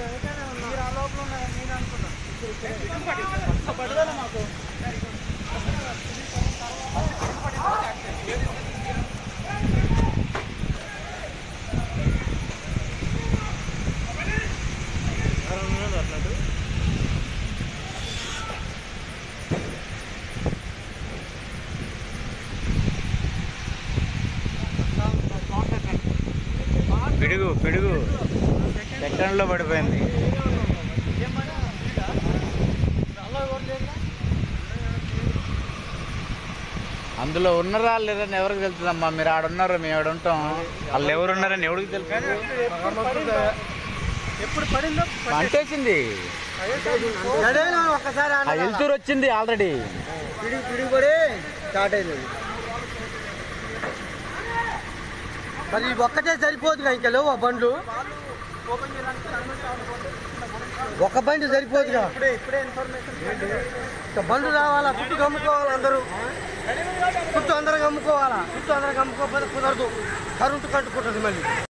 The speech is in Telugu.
మీరు ఆ లోపల ఉన్నారని నేను అనుకున్నా పడగల మాకు పిడుగు పిడుగు సెకండ్లో పడిపోయింది అందులో ఉన్నారా లేదని ఎవరికి తెలుస్తుందమ్మా మీరు ఆడ ఉన్నారు మేము ఆడ ఉంటాం వాళ్ళు ఎవరు ఉన్నారని ఎవరికి తెలుసు ఎప్పుడు పడిందో అంటేసింది గడేనా ఒక్కసారి ఆ వెళ్తూరు వచ్చింది ఆల్రెడీ పిడి పిడిపడి స్టార్ట్ అయింది మరి ఇది ఒక్కటే సరిపోదుగా ఇంకా లేవు ఆ బండ్లు ఒక బండి సరిపోదుగా ఇంకా బండ్లు రావాలా చుట్టూ కమ్ముకోవాలి అందరూ చుట్టూ అందరూ కమ్ముకోవాలా చుట్టూ అందరూ కమ్ముకోకపోతే కుదరదు కరెంటు కట్టుకుంటుంది మళ్ళీ